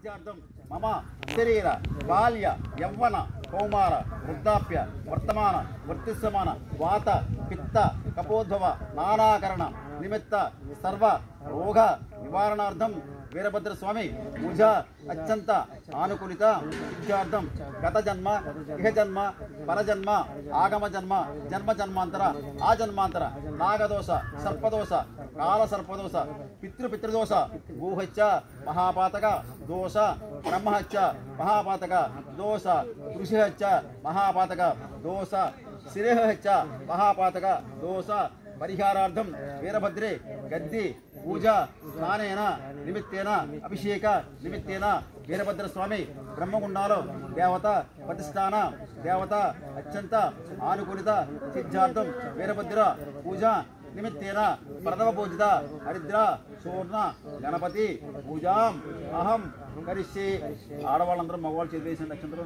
విద్యార్థం మమ శరీర బాల్య యవ్వన కౌమార వృద్ధాప్య వర్తమాన వర్తిస్యమాన వాత పిత్త కపోద్భవ నానాకరణ నిమిత్త సర్వ రోగ నివారణార్థం వీరభద్ర స్వామి పూజ అత్యంత ఆనుకూలిత విద్యార్థం గత జన్మ ఇహ జన్మ పరజన్మ ఆగమ జన్మ జన్మ జన్మాంతర ఆ జన్మాంతర నాగదోష సర్పదోష కాల సర్పదోష పితృపితృదోష గూహత్య మహాపాతక దోష బ్రహ్మహత్య మహాపాతక దోష కృషిహత్య మహాపాతక దోష శిరేహత్య మహాపాతక దోష పరిహారార్థం వీరభద్రే గద్ది పూజ స్నానేన నిమిత్తేన అభిషేక నిమిత్తేన వీరభద్ర స్వామి బ్రహ్మగుండాలో దేవత ప్రతిష్టాన దేవత అత్యంత ఆనుకూలిత సిద్ధార్థం వీరభద్ర పూజ నిమిత్తేన ప్రథమ పూజిత హరిద్ర సూర్ణ గణపతి పూజాం అహం కరిష్యే ఆడవాళ్ళందరూ మగవాళ్ళు చేసి నక్షత్రం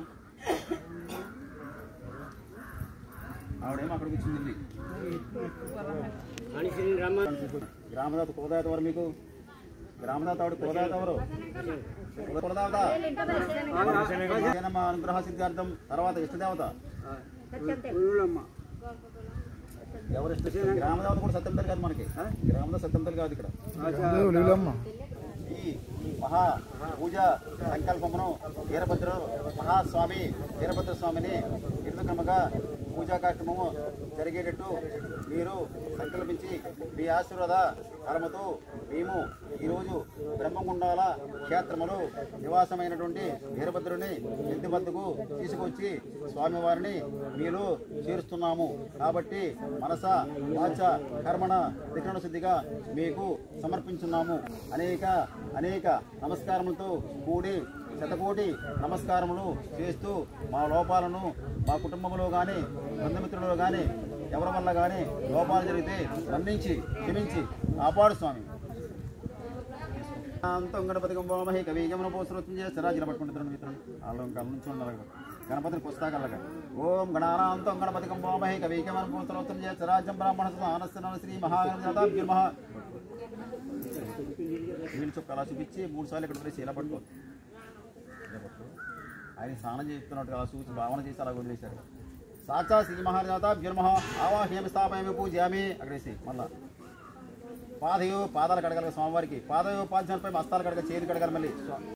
ఆవిడేమో అక్కడికి వచ్చింది గ్రామదాత కులదాత ఎవరు మీకు గ్రామదాత ఆవిడ కులదాత ఎవరు కులదాత జనమ అనుగ్రహ సిద్ధార్థం తర్వాత ఇష్టదేవత ఎవరు ఇష్ట గ్రామదేవత కూడా సత్యం కాదు మనకి గ్రామదేవత సత్యం కాదు ఇక్కడ ఈ మహా పూజ సంకల్పమును వీరభద్ర మహాస్వామి వీరభద్ర స్వామిని నిర్విక్రమగా పూజా కార్యక్రమము జరిగేటట్టు మీరు సంకల్పించి మీ ఆశీర్వాద కర్మతో మేము ఈరోజు బ్రహ్మగుండాల క్షేత్రములో నివాసమైనటువంటి వీరభద్రుని ఇంటి వద్దకు తీసుకొచ్చి స్వామివారిని మీలో చేరుస్తున్నాము కాబట్టి మనస వాచ కర్మణ త్రికరణ శుద్ధిగా మీకు సమర్పించున్నాము అనేక అనేక నమస్కారములతో కూడి శతకోటి నమస్కారములు చేస్తూ మా లోపాలను మా కుటుంబంలో కానీ బంధుమిత్రులలో కానీ ఎవరి వల్ల కానీ లోపాలు జరిగితే మన్నించి క్షమించి కాపాడు స్వామి అంతం గణపతి కుంభమహి కవి గమన పోసరోత్తం చేస్తే రాజుల పట్టుకుంటారు మిత్రులు వాళ్ళు ఇంకా నుంచి ఉండాలి గణపతిని పుస్తకాలగా ఓం గణానాంతం గణపతి కుంభమహి కవి గమన పోసరోత్తం చేస్తే రాజ్యం బ్రాహ్మణ ఆనస్త శ్రీ మహాగణపతి మహా వీళ్ళు చొక్క అలా చూపించి మూడు సార్లు ఇక్కడ వదిలేసి ఇలా పట్టుకో ఇలా పట్టుకో. ఆయన స్నానం చేస్తున్నట్టు అలా చూసి భావన చేసి అలా వదిలేశారు సాక్షా శ్రీ మహారాజాభ్యుర్మహ ఆవాహ్యామి స్థాపయామి పూజయామి అక్కడేసి మళ్ళా పాదయో పాదాలు కడగాలి స్వామివారికి పాదయో పాదాలపై మస్తాలు కడగ చేతి కడగాలి మళ్ళీ స్వా-